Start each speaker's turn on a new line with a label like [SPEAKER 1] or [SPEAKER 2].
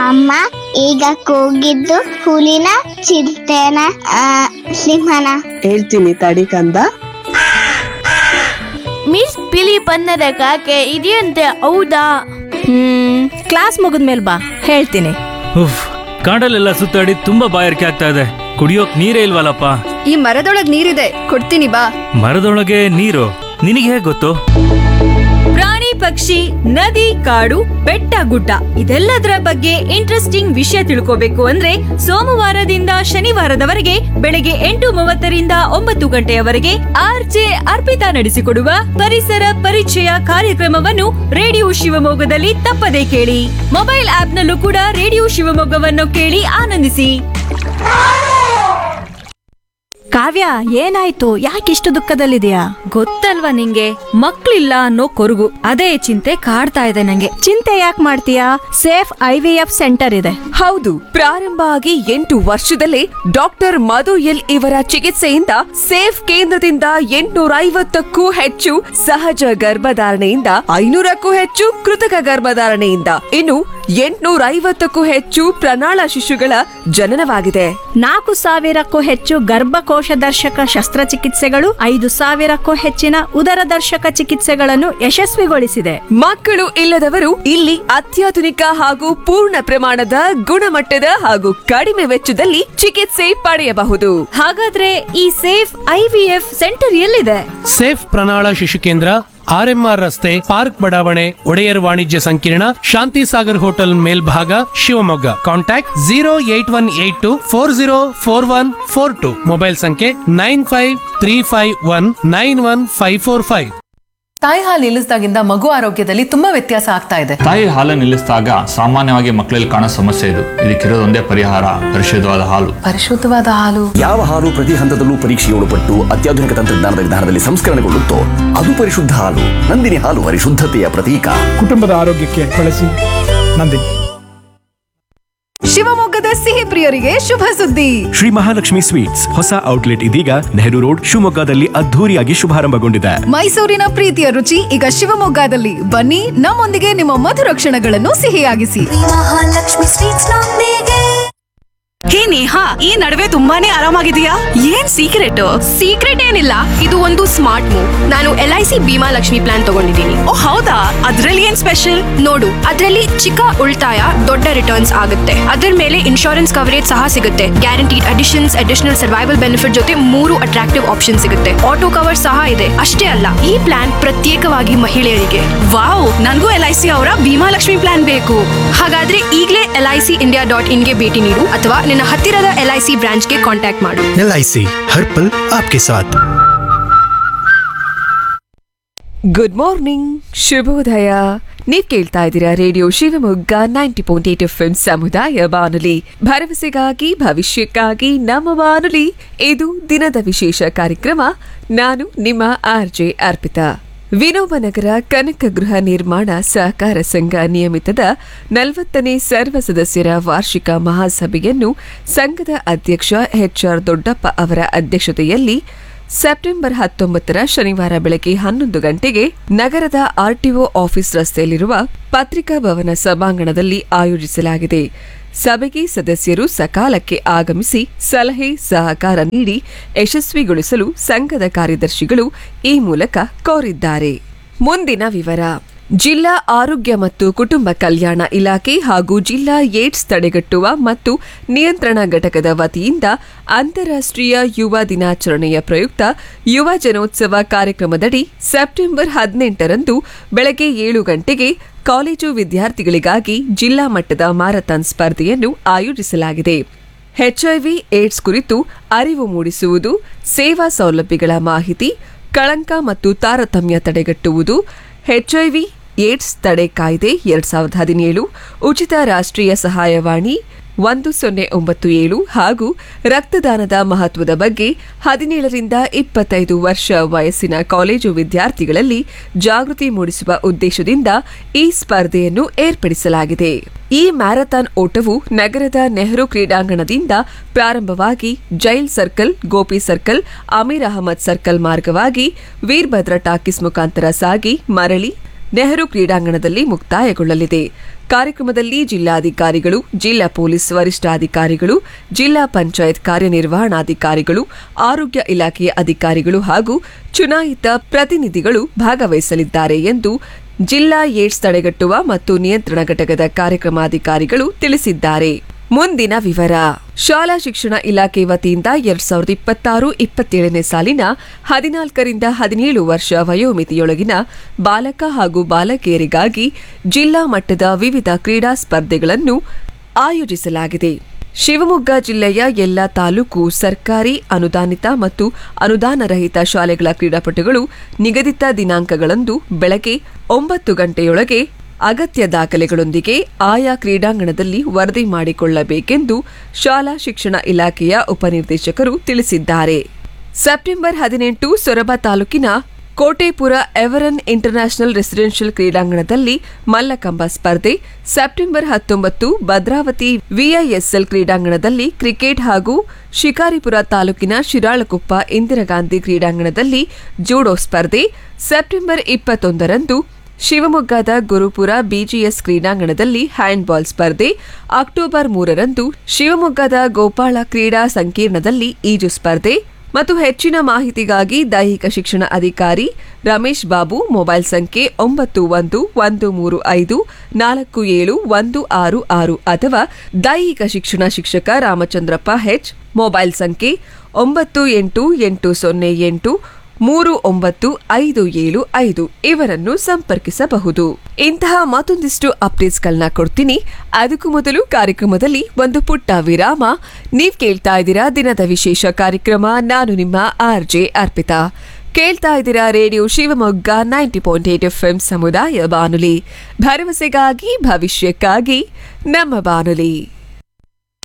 [SPEAKER 1] ಅಮ್ಮ ಈಗ ಕೂಗಿದ್ದು ಹುಲಿನ ಚಿರತೆನ ಆ, ಸಿಂಹನ
[SPEAKER 2] ಹೇಳ್ತೀನಿ ತಡಿ ಕಂದ
[SPEAKER 3] ಮಿಸ್ ಬಿಳಿ ಬಣ್ಣದ ಕಾಗೆ ಇದೆಯಂತೆ ಹೌದಾ
[SPEAKER 4] ಹ್ಮ್ ಕ್ಲಾಸ್ ಮುಗಿದ್ಮೇಲೆ ಬಾ ಹೇಳ್ತೀನಿ
[SPEAKER 5] ಉಫ್ ಕಾಡಲ್ಲೆಲ್ಲ ಸುತ್ತಾಡಿ ತುಂಬಾ ಬಾಯಾರಿಕೆ ಆಗ್ತಾ ಇದೆ ಕುಡಿಯೋಕ್ ನೀರೇ ಇಲ್ವಲ್ಲಪ್ಪ
[SPEAKER 6] ಈ ಮರದೊಳಗ್ ನೀರಿದೆ ಕೊಡ್ತೀನಿ ಬಾ
[SPEAKER 5] ಮರದೊಳಗೆ ನೀರು ನಿನಗೆ ಹೇಗೆ ಗೊತ್ತು
[SPEAKER 7] ಪ್ರಾಣಿ ಪಕ್ಷಿ ನದಿ ಕಾಡು ಬೆಟ್ಟ ಗುಡ್ಡ ಇದೆಲ್ಲದರ ಬಗ್ಗೆ ಇಂಟ್ರೆಸ್ಟಿಂಗ್ ವಿಷಯ ತಿಳ್ಕೋಬೇಕು ಅಂದ್ರೆ ಸೋಮವಾರದಿಂದ ಶನಿವಾರದವರೆಗೆ ಬೆಳಗ್ಗೆ ಎಂಟು ಮೂವತ್ತರಿಂದ ಒಂಬತ್ತು ಗಂಟೆಯವರೆಗೆ ಆರ್ಜೆ ಅರ್ಪಿತಾ ನಡೆಸಿಕೊಡುವ ಪರಿಸರ ಪರಿಚಯ ಕಾರ್ಯಕ್ರಮವನ್ನು ರೇಡಿಯೋ ಶಿವಮೊಗ್ಗದಲ್ಲಿ ತಪ್ಪದೇ ಕೇಳಿ ಮೊಬೈಲ್ ಆಪ್ನಲ್ಲೂ ಕೂಡ ರೇಡಿಯೋ ಶಿವಮೊಗ್ಗವನ್ನು ಕೇಳಿ ಆನಂದಿಸಿ
[SPEAKER 4] ಕಾವ್ಯ ಏನಾಯ್ತು ಯಾಕಿಷ್ಟು ದುಃಖದಲ್ಲಿದೆಯಾ
[SPEAKER 7] ಗೊತ್ತಲ್ವಾ ನಿಂಗೆ ಮಕ್ಳಿಲ್ಲ ಅನ್ನೋ ಕೊರಗು ಅದೇ ಚಿಂತೆ ಕಾಡ್ತಾ ಇದೆ ನಂಗೆ
[SPEAKER 4] ಚಿಂತೆ ಯಾಕೆ ಮಾಡ್ತೀಯಾ safe I V F centre ಇದೆ
[SPEAKER 8] ಹೌದು ಪ್ರಾರಂಭ ಆಗಿ ಎಂಟು ವರ್ಷದಲ್ಲೇ ಡಾಕ್ಟರ್ ಮಧು ಎಲ್ ಇವರ ಚಿಕಿತ್ಸೆಯಿಂದ ಸೇಫ್ ಕೇಂದ್ರದಿಂದ ಎಂಟುನೂರ ಐವತ್ತಕ್ಕೂ ಹೆಚ್ಚು ಸಹಜ ಗರ್ಭಧಾರಣೆಯಿಂದ ಐನೂರಕ್ಕೂ ಹೆಚ್ಚು ಕೃತಕ ಗರ್ಭಧಾರಣೆಯಿಂದ ಇನ್ನು ಎಂಟುನೂರ ಐವತ್ತಕ್ಕೂ ಹೆಚ್ಚು ಪ್ರಣಾಳ ಶಿಶುಗಳ ಜನನವಾಗಿದೆ
[SPEAKER 4] ನಾಲ್ಕು ಸಾವಿರಕ್ಕೂ ಹೆಚ್ಚು ಗರ್ಭಕೋಶ ದರ್ಶಕ ಶಸ್ತ್ರಚಿಕಿತ್ಸೆಗಳು ಐದು ಸಾವಿರಕ್ಕೂ ಹೆಚ್ಚಿನ ಉದರ ದರ್ಶಕ ಚಿಕಿತ್ಸೆಗಳನ್ನು ಯಶಸ್ವಿಗೊಳಿಸಿದೆ
[SPEAKER 8] ಮಕ್ಕಳು ಇಲ್ಲದವರು ಇಲ್ಲಿ ಅತ್ಯಾಧುನಿಕ ಹಾಗೂ ಪೂರ್ಣ ಪ್ರಮಾಣದ ಗುಣಮಟ್ಟದ ಹಾಗೂ ಕಡಿಮೆ ವೆಚ್ಚದಲ್ಲಿ ಚಿಕಿತ್ಸೆ ಪಡೆಯಬಹುದು
[SPEAKER 7] ಹಾಗಾದ್ರೆ ಈ ಸೇಫ್ ಐವಿಎಫ್ ಸೆಂಟರ್ ಎಲ್ಲಿದೆ
[SPEAKER 9] ಸೇಫ್ ಪ್ರಣಾಳ ಶಿಶು ಕೇಂದ್ರ ಆರ್ಎಂಆರ್ ರಸ್ತೆ ಪಾರ್ಕ್ ಬಡಾವಣೆ ಒಡೆಯರ್ ವಾಣಿಜ್ಯ ಸಂಕೀರ್ಣ ಶಾಂತಿ ಸಾಗರ್ ಹೋಟೆಲ್ ಮೇಲ್ಭಾಗ Shivamogga contact zero eight one eight two four zero four one four two mobile ಸಂಖ್ಯೆ nine five three five one nine one five four five
[SPEAKER 10] ತಾಯಿ ಹಾಲು ನಿಲ್ಲಿಸಿದಾಗಿಂದ ಮಗು ಆರೋಗ್ಯದಲ್ಲಿ ತುಂಬಾ ವ್ಯತ್ಯಾಸ ಆಗ್ತಾ ಇದೆ
[SPEAKER 11] ತಾಯಿ ಹಾಲು ನಿಲ್ಲಿಸಿದಾಗ ಸಾಮಾನ್ಯವಾಗಿ ಮಕ್ಕಳಲ್ಲಿ ಕಾಣೋ ಸಮಸ್ಯೆ ಇದು ಇದಕ್ಕಿರೋದೊಂದೇ ಪರಿಹಾರ ಪರಿಶುದ್ಧವಾದ ಹಾಲು
[SPEAKER 10] ಪರಿಶುದ್ಧವಾದ ಹಾಲು
[SPEAKER 12] ಯಾವ ಹಾಲು ಪ್ರತಿ ಹಂತದಲ್ಲೂ ಪರೀಕ್ಷೆಗೆ ಒಳಪಟ್ಟು ಅತ್ಯಾಧುನಿಕ ತಂತ್ರಜ್ಞಾನದ ವಿಧಾನದಲ್ಲಿ ಸಂಸ್ಕರಣೆಗೊಳ್ಳುತ್ತೋ ಅದು ಪರಿಶುದ್ಧ ಹಾಲು ನಂದಿನಿ ಹಾಲು ಪರಿಶುದ್ಧತೆಯ ಪ್ರತೀಕ
[SPEAKER 13] ಕುಟುಂಬದ ಆರೋಗ್ಯಕ್ಕೆ ಬಳಸಿ ನಂದಿನಿ
[SPEAKER 6] ಶಿವಮೊಗ್ಗದ ಸಿಹಿ ಪ್ರಿಯರಿಗೆ ಶುಭ ಸುದ್ದಿ
[SPEAKER 14] ಶ್ರೀ ಮಹಾಲಕ್ಷ್ಮಿ ಸ್ವೀಟ್ಸ್ ಹೊಸ ಔಟ್ಲೆಟ್ ಇದೀಗ ನೆಹರು ರೋಡ್ ಶಿವಮೊಗ್ಗದಲ್ಲಿ ಅದ್ಧೂರಿಯಾಗಿ ಶುಭಾರಂಭಗೊಂಡಿದೆ
[SPEAKER 6] ಮೈಸೂರಿನ ಪ್ರೀತಿಯ ರುಚಿ ಈಗ ಶಿವಮೊಗ್ಗದಲ್ಲಿ ಬನ್ನಿ ನಮ್ಮೊಂದಿಗೆ ನಿಮ್ಮ ಮಧುರ ಕ್ಷಣಗಳನ್ನು ಸಿಹಿಯಾಗಿಸಿ
[SPEAKER 15] ಮಹಾಲಕ್ಷ್ಮಿ ಸ್ವೀಟ್ಸ್ ನೊಂದಿಗೆ
[SPEAKER 16] ಹೇ ನೇಹಾ ಈ ನಡುವೆ ತುಂಬಾನೇ ಆರಾಮಾಗಿದೆಯಾ ಏನ್ ಸೀಕ್ರೆಟ್
[SPEAKER 17] ಸೀಕ್ರೆಟ್ ಏನಿಲ್ಲ ಇದು ಒಂದು ಸ್ಮಾರ್ಟ್ ಮೂವ್ ನಾನು L I C Bhima Lakshmi plan ತಗೊಂಡಿದ್ದೀನಿ
[SPEAKER 16] ಓ ಹೌದಾ ಅದ್ರಲ್ಲಿ ಏನ್ ಸ್ಪೆಷಲ್
[SPEAKER 17] ನೋಡು ಅದರಲ್ಲಿ ಚಿಕ್ಕ ಉಳಿತಾಯ ದೊಡ್ಡ ರಿಟರ್ನ್ಸ್ ಆಗುತ್ತೆ ಅದರ ಮೇಲೆ ಇನ್ಶೂರೆನ್ಸ್ ಕವರೇಜ್ ಸಹ ಸಿಗುತ್ತೆ guaranteed additions additional survival benefit ಜೊತೆ ಮೂರು ಅಟ್ರಾಕ್ಟಿವ್ ಆಪ್ಷನ್ ಸಿಗುತ್ತೆ ಆಟೋ ಕವರ್ ಸಹ ಇದೆ ಅಷ್ಟೇ ಅಲ್ಲ ಈ ಪ್ಲಾನ್ ಪ್ರತ್ಯೇಕವಾಗಿ ಮಹಿಳೆಯರಿಗೆ
[SPEAKER 16] ವಾವ್ ನನ್ಗೂ ಎಲ್ ಐ ಸಿ ಅವರ ಭೀಮಾ ಲಕ್ಷ್ಮಿ ಪ್ಲಾನ್ ಬೇಕು
[SPEAKER 17] ಹಾಗಾದ್ರೆ ಈಗಲೇ L I C India dot ಇನ್ಗೆ ಭೇಟಿ ನೀಡು ಅಥವಾ ನಿನ್ನ ಹತ್ತಿರದ ಎಲ್ ಐ ಸಿ ಬ್ರಾಂಚ್ಗೆ ಕಾಂಟ್ಯಾಕ್ಟ್ ಮಾಡು
[SPEAKER 18] एल आई सी हर पल आपके साथ
[SPEAKER 8] ಗುಡ್ ಮಾರ್ನಿಂಗ್ ಶುಭೋದಯ ನೀವ್ ಕೇಳ್ತಾ ಇದ್ದೀರಾ radio Shivamogga ninety point eight F ಸಮುದಾಯ ಬಾನುಲಿ ಭರವಸೆಗಾಗಿ ಭವಿಷ್ಯಕ್ಕಾಗಿ ನಮ್ಮ ಬಾನುಲಿ ಇದು ದಿನದ ವಿಶೇಷ ಕಾರ್ಯಕ್ರಮ ನಾನು ನಿಮ್ಮ ಆರ್ ಜೆ ಅರ್ಪಿತಾ ವಿನೋಬನಗರ ಕನಕ ಗೃಹ ನಿರ್ಮಾಣ ಸಹಕಾರ ಸಂಘ ನಿಯಮಿತದ ನಲವತ್ತನೇ ಸರ್ವ ಸದಸ್ಯರ ವಾರ್ಷಿಕ ಮಹಾಸಭೆಯನ್ನು ಸಂಘದ ಅಧ್ಯಕ್ಷ ಎಚ್ಆರ್ ದೊಡ್ಡಪ್ಪ ಅವರ ಅಧ್ಯಕ್ಷತೆಯಲ್ಲಿ ಸೆಪ್ಟೆಂಬರ್ ಹತ್ತೊಂಬತ್ತರ ಶನಿವಾರ ಬೆಳಗ್ಗೆ ಹನ್ನೊಂದು ಗಂಟೆಗೆ ನಗರದ ಆರ್ಟಿಒ ಆಫೀಸ್ ರಸ್ತೆಯಲ್ಲಿರುವ ಪತ್ರಿಕಾ ಭವನ ಸಭಾಂಗಣದಲ್ಲಿ ಆಯೋಜಿಸಲಾಗಿದೆ ಸಭೆಗೆ ಸದಸ್ಯರು ಸಕಾಲಕ್ಕೆ ಆಗಮಿಸಿ ಸಲಹೆ ಸಹಕಾರ ನೀಡಿ ಯಶಸ್ವಿಗೊಳಿಸಲು ಸಂಘದ ಕಾರ್ಯದರ್ಶಿಗಳು ಈ ಮೂಲಕ ಕೋರಿದ್ದಾರೆ ಮುಂದಿನ ವಿವರ ಜಿಲ್ಲಾ ಆರೋಗ್ಯ ಮತ್ತು ಕುಟುಂಬ ಕಲ್ಯಾಣ ಇಲಾಖೆ ಹಾಗೂ ಜಿಲ್ಲಾ ಏಡ್ಸ್ ತಡೆಗಟ್ಟುವ ಮತ್ತು ನಿಯಂತ್ರಣ ಘಟಕದ ವತಿಯಿಂದ ಅಂತಾರಾಷ್ಟ್ರೀಯ ಯುವ ದಿನಾಚರಣೆಯ ಪ್ರಯುಕ್ತ ಯುವ ಜನೋತ್ಸವ ಕಾರ್ಯಕ್ರಮದಡಿ ಸೆಪ್ಟೆಂಬರ್ ಹದಿನೆಂಟರಂದು ಬೆಳಗ್ಗೆ ಏಳು ಗಂಟೆಗೆ ಕಾಲೇಜು ವಿದ್ಯಾರ್ಥಿಗಳಿಗಾಗಿ ಜಿಲ್ಲಾ ಮಟ್ಟದ ಮಾರಥಾನ್ ಸ್ಪರ್ಧೆಯನ್ನು ಆಯೋಜಿಸಲಾಗಿದೆ ಎಚ್ಐವಿ ಏಡ್ಸ್ ಕುರಿತು ಅರಿವು ಮೂಡಿಸುವುದು ಸೇವಾ ಸೌಲಭ್ಯಗಳ ಮಾಹಿತಿ ಕಳಂಕ ಮತ್ತು ತಾರತಮ್ಯ ತಡೆಗಟ್ಟುವುದು ಎಚ್ಐವಿ ಏಡ್ಸ್ ತಡೆ ಕಾಯ್ದೆ ಎರಡ್ ಸಾವಿರದ ಹದಿನೇಳು ಉಚಿತ ರಾಷ್ಟ್ರೀಯ ಸಹಾಯವಾಣಿ ಒಂದು ಸೊನ್ನೆ ಒಂಬತ್ತು ಏಳು ಹಾಗೂ ರಕ್ತದಾನದ ಮಹತ್ವದ ಬಗ್ಗೆ ಹದಿನೇಳರಿಂದ ಇಪ್ಪತ್ತೈದು ವರ್ಷ ವಯಸ್ಸಿನ ಕಾಲೇಜು ವಿದ್ಯಾರ್ಥಿಗಳಲ್ಲಿ ಜಾಗೃತಿ ಮೂಡಿಸುವ ಉದ್ದೇಶದಿಂದ ಈ ಸ್ಪರ್ಧೆಯನ್ನು ಏರ್ಪಡಿಸಲಾಗಿದೆ ಈ ಮ್ಯಾರಥಾನ್ ಓಟವು ನಗರದ ನೆಹರು ಕ್ರೀಡಾಂಗಣದಿಂದ ಪ್ರಾರಂಭವಾಗಿ jail circle Gopi circle Ameer Ahmed circle ಮಾರ್ಗವಾಗಿ ವೀರ್ಭದ್ರ ಟಾಕೀಸ್ ಮುಖಾಂತರ ಸಾಗಿ ಮರಳಿ ನೆಹರು ಕ್ರೀಡಾಂಗಣದಲ್ಲಿ ಮುಕ್ತಾಯಗೊಳ್ಳಲಿದೆ ಕಾರ್ಯಕ್ರಮದಲ್ಲಿ ಜಿಲ್ಲಾಧಿಕಾರಿಗಳು ಜಿಲ್ಲಾ ಪೊಲೀಸ್ ವರಿಷ್ಠಾಧಿಕಾರಿಗಳು ಜಿಲ್ಲಾ ಪಂಚಾಯತ್ ಕಾರ್ಯನಿರ್ವಹಣಾಧಿಕಾರಿಗಳು ಆರೋಗ್ಯ ಇಲಾಖೆಯ ಅಧಿಕಾರಿಗಳು ಹಾಗೂ ಚುನಾಯಿತ ಪ್ರತಿನಿಧಿಗಳು ಭಾಗವಹಿಸಲಿದ್ದಾರೆ ಎಂದು ಜಿಲ್ಲಾ ಏಡ್ಸ್ ತಡೆಗಟ್ಟುವ ಮತ್ತು ನಿಯಂತ್ರಣ ಘಟಕದ ಕಾರ್ಯಕ್ರಮಾಧಿಕಾರಿಗಳು ತಿಳಿಸಿದ್ದಾರೆ ಮುಂದಿನ ವಿವರ ಶಾಲಾ ಶಿಕ್ಷಣ ಇಲಾಖೆ ವತಿಯಿಂದ ಎರಡ್ ಸಾವಿರದ ಇಪ್ಪತ್ತಾರು ಇಪ್ಪತ್ತೇಳನೇ ಸಾಲಿನ ಹದಿನಾಲ್ಕರಿಂದ ಹದಿನೇಳು ವರ್ಷ ವಯೋಮಿತಿಯೊಳಗಿನ ಬಾಲಕ ಹಾಗೂ ಬಾಲಕಿಯರಿಗಾಗಿ ಜಿಲ್ಲಾ ಮಟ್ಟದ ವಿವಿಧ ಕ್ರೀಡಾ ಸ್ಪರ್ಧೆಗಳನ್ನು ಆಯೋಜಿಸಲಾಗಿದೆ ಶಿವಮೊಗ್ಗ ಜಿಲ್ಲೆಯ ಎಲ್ಲ ತಾಲೂಕು ಸರ್ಕಾರಿ ಅನುದಾನಿತ ಮತ್ತು ಅನುದಾನರಹಿತ ಶಾಲೆಗಳ ಕ್ರೀಡಾಪಟುಗಳು ನಿಗದಿತ ದಿನಾಂಕಗಳಂದು ಬೆಳಗ್ಗೆ ಒಂಬತ್ತು ಗಂಟೆಯೊಳಗೆ ಅಗತ್ಯ ದಾಖಲೆಗಳೊಂದಿಗೆ ಆಯಾ ಕ್ರೀಡಾಂಗಣದಲ್ಲಿ ವರದಿ ಮಾಡಿಕೊಳ್ಳಬೇಕೆಂದು ಶಾಲಾ ಶಿಕ್ಷಣ ಇಲಾಖೆಯ ಉಪನಿರ್ದೇಶಕರು ತಿಳಿಸಿದ್ದಾರೆ ಸೆಪ್ಟೆಂಬರ್ ಹದಿನೆಂಟು ಸೊರಬ ತಾಲೂಕಿನ ಕೋಟೆಪುರ ಎವರನ್ ಇಂಟರ್ನ್ಯಾಷನಲ್ ರೆಸಿಡೆನ್ಷಿಯಲ್ ಕ್ರೀಡಾಂಗಣದಲ್ಲಿ ಮಲ್ಲಕಂಬ ಸ್ಪರ್ಧೆ ಸೆಪ್ಟೆಂಬರ್ ಹತ್ತೊಂಬತ್ತು ಭದ್ರಾವತಿ ವಿಐಎಸ್ಎಲ್ ಕ್ರೀಡಾಂಗಣದಲ್ಲಿ ಕ್ರಿಕೆಟ್ ಹಾಗೂ ಶಿಕಾರಿಪುರ ತಾಲೂಕಿನ ಶಿರಾಳಕೊಪ್ಪ ಇಂದಿರಾಗಾಂಧಿ ಕ್ರೀಡಾಂಗಣದಲ್ಲಿ ಜೂಡೋ ಸ್ಪರ್ಧೆ ಸೆಪ್ಟೆಂಬರ್ ಇಪ್ಪತ್ತೊಂದರಂದು ಶಿವಮೊಗ್ಗದ ಗುರುಪುರ ಬಿಜಿಎಸ್ ಕ್ರೀಡಾಂಗಣದಲ್ಲಿ ಹ್ಯಾಂಡ್ಬಾಲ್ ಸ್ಪರ್ಧೆ ಅಕ್ಟೋಬರ್ ಮೂರರಂದು ಶಿವಮೊಗ್ಗದ ಗೋಪಾಳ ಕ್ರೀಡಾ ಸಂಕೀರ್ಣದಲ್ಲಿ ಈಜು ಸ್ಪರ್ಧೆ ಮತ್ತು ಹೆಚ್ಚಿನ ಮಾಹಿತಿಗಾಗಿ ದೈಹಿಕ ಶಿಕ್ಷಣ ಅಧಿಕಾರಿ ರಮೇಶ್ ಬಾಬು ಮೊಬೈಲ್ ಸಂಖ್ಯೆ ಒಂಬತ್ತು ಒಂದು ಒಂದು ಮೂರು ಐದು ನಾಲ್ಕು ಏಳು ಒಂದು ಆರು ಆರು ಅಥವಾ ದೈಹಿಕ ಶಿಕ್ಷಣ ಶಿಕ್ಷಕ ರಾಮಚಂದ್ರಪ್ಪ ಹೆಚ್ ಮೊಬೈಲ್ ಸಂಖ್ಯೆ ಒಂಬತ್ತು ಎಂಟು ಎಂಟು ಸೊನ್ನೆ ಎಂಟು ಮೂರು ಒಂಬತ್ತು ಐದು ಏಳು ಐದು ಇವರನ್ನು ಸಂಪರ್ಕಿಸಬಹುದು ಇಂತಹ ಮತ್ತೊಂದಿಷ್ಟು ಅಪ್ಡೇಟ್ಸ್ಗಳನ್ನ ಕೊಡ್ತೀನಿ ಅದಕ್ಕೂ ಮೊದಲು ಕಾರ್ಯಕ್ರಮದಲ್ಲಿ ಒಂದು ಪುಟ್ಟ ವಿರಾಮ ನೀವ್ ಕೇಳ್ತಾ ಇದ್ದೀರಾ ದಿನದ ವಿಶೇಷ ಕಾರ್ಯಕ್ರಮ ನಾನು ನಿಮ್ಮ ಆರ್ ಜೆ ಅರ್ಪಿತಾ ಕೇಳ್ತಾ ಇದ್ದೀರಾ radio Shivamogga ninety point eight F ಸಮುದಾಯ ಬಾನುಲಿ ಭರವಸೆಗಾಗಿ ಭವಿಷ್ಯಕ್ಕಾಗಿ ನಮ್ಮ ಬಾನುಲಿ